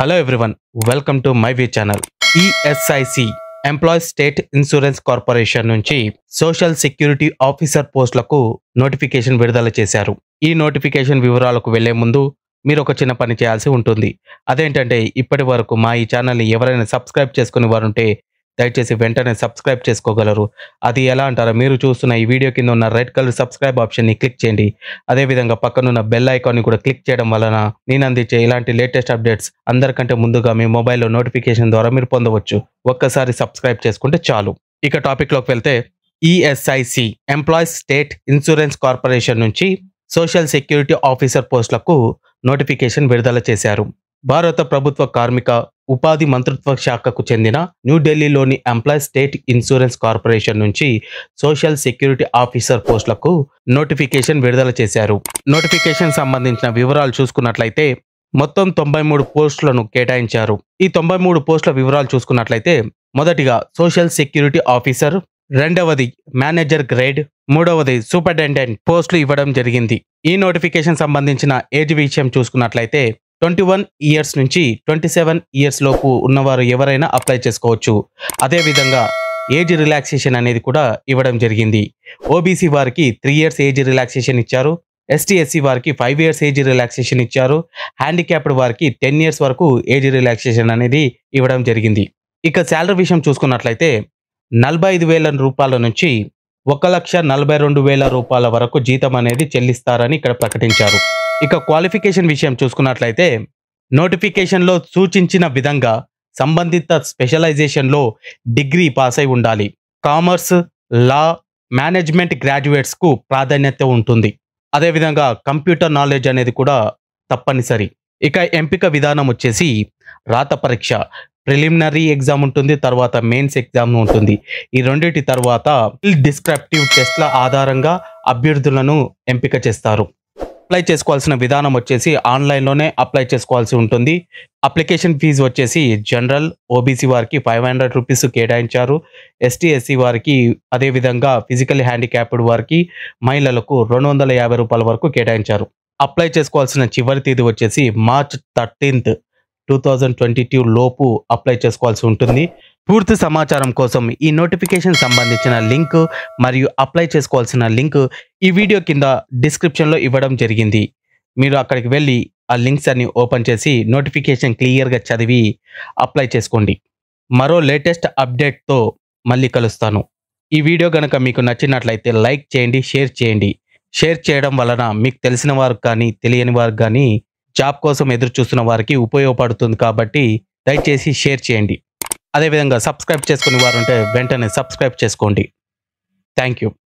hello everyone welcome to my V channel ESIC employees state insurance corporation నుంచి social security officer పోస్టులకు notification విడుదల చేశారు ఈ notification వివరాలకు వెళ్లే ముందు మీరు ఒక చిన్న పని చేయాల్సి ఉంటుంది అదేంటంటే ఇప్పటి వరకు మా ఈ ఛానల్ని ఎవరైనా సబ్స్క్రైబ్ చేసుకునే వారు ఉంటే దయచేసి వెంటనే సబ్స్క్రైబ్ చేసుకోగలరు అది ఎలా అంటారో మీరు చూస్తున్న ఈ వీడియో కింద ఉన్న రెడ్ కలర్ సబ్స్క్రైబ్ ఆప్షన్ని క్లిక్ చేయండి అదేవిధంగా పక్కనున్న బెల్ ఐకాన్ని కూడా క్లిక్ చేయడం వలన నేను అందించే ఇలాంటి లేటెస్ట్ అప్డేట్స్ అందరికంటే ముందుగా మీ మొబైల్లో నోటిఫికేషన్ ద్వారా మీరు పొందవచ్చు ఒక్కసారి సబ్స్క్రైబ్ చేసుకుంటే చాలు ఇక టాపిక్లోకి వెళ్తే ESIC employees state insurance corporation నుంచి సోషల్ సెక్యూరిటీ ఆఫీసర్ పోస్టులకు నోటిఫికేషన్ విడుదల చేశారు భారత ప్రభుత్వ కార్మిక ఉపాధి మంత్రిత్వ శాఖకు చెందిన న్యూఢిల్లీలోని ఎంప్లాయీస్ స్టేట్ ఇన్సూరెన్స్ కార్పొరేషన్ నుంచి సోషల్ సెక్యూరిటీ ఆఫీసర్ పోస్టులకు నోటిఫికేషన్ విడుదల చేశారు నోటిఫికేషన్ సంబంధించిన వివరాలు చూసుకున్నట్లయితే మొత్తం తొంభై మూడు పోస్టులను కేటాయించారు ఈ తొంభై మూడు పోస్టుల వివరాలు చూసుకున్నట్లయితే మొదటిగా సోషల్ సెక్యూరిటీ ఆఫీసర్ రెండవది మేనేజర్ గ్రేడ్ మూడవది సూపరింటెండెంట్ పోస్టులు ఇవ్వడం జరిగింది ఈ నోటిఫికేషన్ సంబంధించిన ఏజ్ విషయం చూసుకున్నట్లయితే ట్వంటీ వన్ ఇయర్స్ నుంచి ట్వంటీ సెవెన్ ఇయర్స్ లోపు ఉన్నవారు ఎవరైనా అప్లై చేసుకోవచ్చు అదేవిధంగా ఏజ్ రిలాక్సేషన్ అనేది కూడా ఇవ్వడం జరిగింది ఓబీసీ వారికి త్రీ ఇయర్స్ ఏజ్ రిలాక్సేషన్ ఇచ్చారు ఎస్టీ ఎస్సీ వారికి ఫైవ్ ఇయర్స్ ఏజ్ రిలాక్సేషన్ ఇచ్చారు హ్యాండిక్యాప్డ్ వారికి టెన్ ఇయర్స్ వరకు ఏజ్ రిలాక్సేషన్ అనేది ఇవ్వడం జరిగింది ఇక శాలరీ విషయం చూసుకున్నట్లయితే నలభై ఐదు వేల రూపాయల నుంచి ఒక లక్ష నలభై రెండు వేల రూపాయల వరకు జీతం అనేది చెల్లిస్తారని ఇక్కడ ప్రకటించారు ఇక క్వాలిఫికేషన్ విషయం చూసుకున్నట్లయితే నోటిఫికేషన్లో సూచించిన విధంగా సంబంధిత స్పెషలైజేషన్లో డిగ్రీ పాస్ అయి ఉండాలి కామర్స్ లా మేనేజ్మెంట్ గ్రాడ్యుయేట్స్కు ప్రాధాన్యత ఉంటుంది అదేవిధంగా కంప్యూటర్ నాలెడ్జ్ అనేది కూడా తప్పనిసరి ఇక ఎంపిక విధానం వచ్చేసి రాత పరీక్ష ప్రిలిమినరీ ఎగ్జామ్ ఉంటుంది తర్వాత మెయిన్స్ ఎగ్జామ్ ఉంటుంది ఈ రెండింటి తర్వాత డిస్క్రిప్టివ్ టెస్ట్ల ఆధారంగా అభ్యర్థులను ఎంపిక చేస్తారు అప్లై చేసుకోవాల్సిన విధానం వచ్చేసి ఆన్లైన్లోనే అప్లై చేసుకోవాల్సి ఉంటుంది అప్లికేషన్ ఫీజు వచ్చేసి జనరల్ ఓబీసీ వారికి ఫైవ్ హండ్రెడ్ రూపీస్ కేటాయించారు ఎస్టీ ఎస్సీ వారికి అదేవిధంగా ఫిజికల్ హ్యాండిక్యాప్డ్ వారికి మహిళలకు రెండు వందల యాభై రూపాయల వరకు కేటాయించారు అప్లై చేసుకోవాల్సిన చివరి తేదీ వచ్చేసి March thirteenth two thousand twenty two లోపు అప్లై చేసుకోవాల్సి ఉంటుంది పూర్తి సమాచారం కోసం ఈ నోటిఫికేషన్ సంబంధించిన లింక్ మరియు అప్లై చేసుకోవాల్సిన లింక్ ఈ వీడియో కింద డిస్క్రిప్షన్లో ఇవ్వడం జరిగింది మీరు అక్కడికి వెళ్ళి ఆ లింక్స్ అన్ని ఓపెన్ చేసి నోటిఫికేషన్ క్లియర్గా చదివి అప్లై చేసుకోండి మరో లేటెస్ట్ అప్డేట్తో మళ్ళీ కలుస్తాను ఈ వీడియో కనుక మీకు నచ్చినట్లయితే లైక్ చేయండి షేర్ చేయండి షేర్ చేయడం వలన మీకు తెలిసిన వారు కానీ తెలియని వారు కానీ జాబ్ కోసం ఎదురు చూస్తున్న వారికి ఉపయోగపడుతుంది కాబట్టి దయచేసి షేర్ చేయండి అదేవిధంగా సబ్స్క్రైబ్ చేసుకునే వారు ఉంటే వెంటనే సబ్స్క్రైబ్ చేసుకోండి థ్యాంక్ యూ